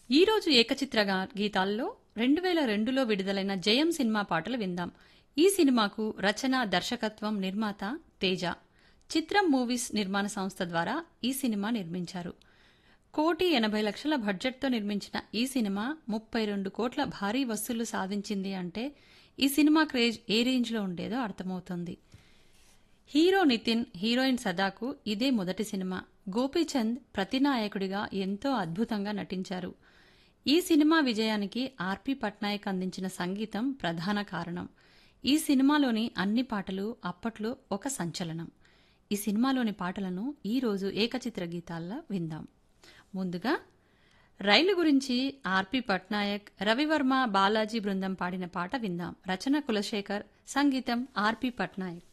ఈరోజు ఏకచిత్ర గా- గీతాల్లో రెండు వేల రెండులో విడుదలైన జయం సినిమా పాటలు విందాం ఈ సినిమాకు రచన దర్శకత్వం నిర్మాత తేజ చిత్రం మూవీస్ నిర్మాణ సంస్థ ద్వారా ఈ సినిమా నిర్మించారు కోటి ఎనభై లక్షల బడ్జెట్తో నిర్మించిన ఈ సినిమా ముప్పై రెండు కోట్ల భారీ వసూళ్లు సాధించింది అంటే ఈ సినిమా క్రేజ్ ఏ రేంజ్లో ఉండేదో అర్థమవుతుంది హీరో నితిన్ హీరోయిన్ సదాకు ఇదే మొదటి సినిమా గోపీచంద్ ప్రతినాయకుడిగా ఎంతో అద్భుతంగా నటించారు ఈ సినిమా విజయానికి ఆర్పి పట్నాయక్ అందించిన సంగీతం ప్రధాన కారణం ఈ సినిమాలోని అన్ని పాటలు అప్పట్లో ఒక సంచలనం ఈ సినిమాలోని పాటలను ఈ రోజు ఏకచిత్ర గీతాల్లో విందాం ముందుగా రైలు గురించి ఆర్పి పట్నాయక్ రవివర్మ బాలాజీ బృందం పాడిన పాట విందాం రచన కులశేఖర్ సంగీతం ఆర్పి పట్నాయక్